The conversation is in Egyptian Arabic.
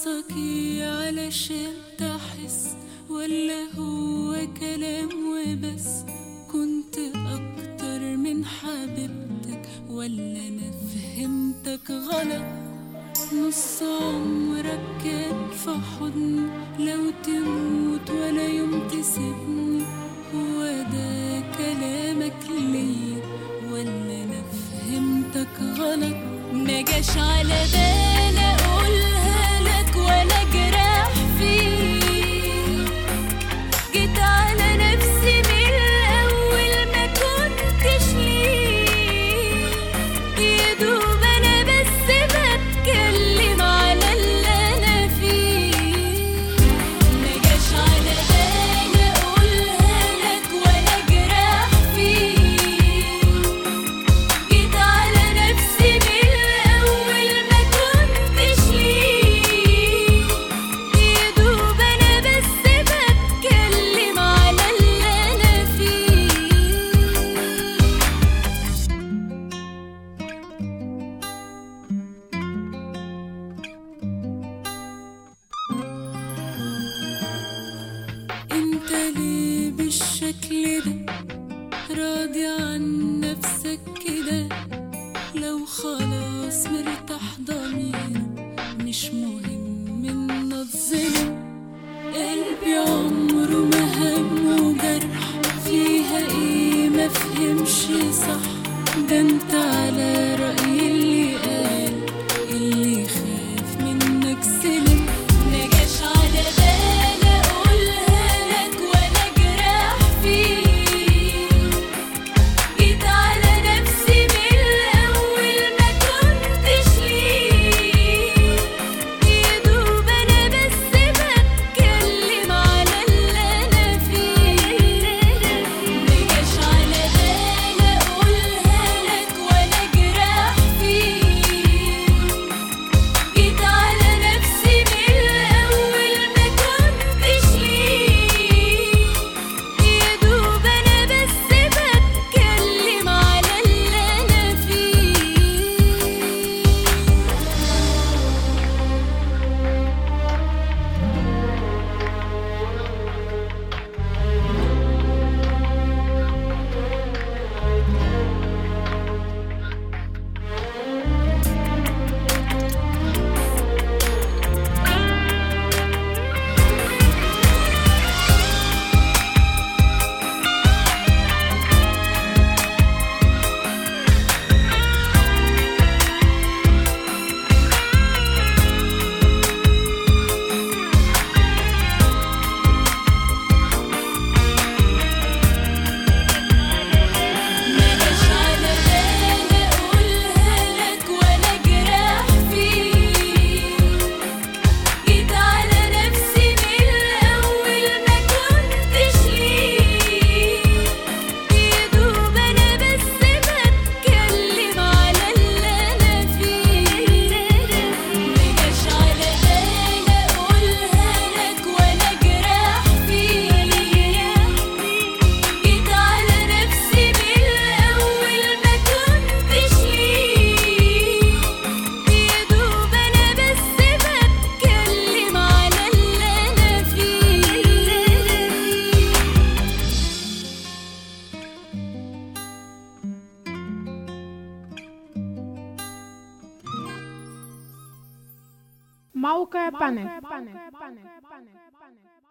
ناقصك ايه علشان تحس ولا هو كلام وبس كنت اكتر من حبيبتك ولا انا فهمتك غلط نص عمرك كان في حضني لو تموت ولا يوم تسيبني هو ده كلامك ليا ولا انا فهمتك غلط ما جاش على بالي اقولها لك ولا جراح فيك جيت على نفسي من الاول ما كنتش ليك يا دوب انا بس بتكلم على اللي انا فيه ما جاش على بالي اقولها لك ولا جراح فيك جيت على نفسي من الاول ما كنتش ليك يا دوب انا بس بتكلم على اللي انا فيه انت ليه بالشكل ده راضي عن نفسك كده لو خلاص مرتاح ضميرك مش مهم ان الظلم قلبي عمره ما هم جرح فيها ايه ما فهمش صح ده انت على رأي اللي قال اللي خاف منك سلم ما جاش على بالي اقولها لك ولا جراح فيك جيت على نفسي من الاول ما كنتش ليك يا دوب انا بس بتكلم على اللي انا فيه ما جاش على بالي اقولها لك ولا جراح فيك جيت على نفسي من الاول ما كنتش ليك يا دوب انا بس بتكلم على اللي انا فيه ما جاش على بالي اقولها لك ولا جراح فيك جيت على نفسي من الاول ما كنتش ليك يا دوب انا بس بتكلم على اللي انا فيه ما جاش على بالي اقولها لك ولا جراح فيك جيت على نفسي من الأول ما كنتش ليك يا دوب أنا بس بتكلم على اللي أنا فيه موقع بانل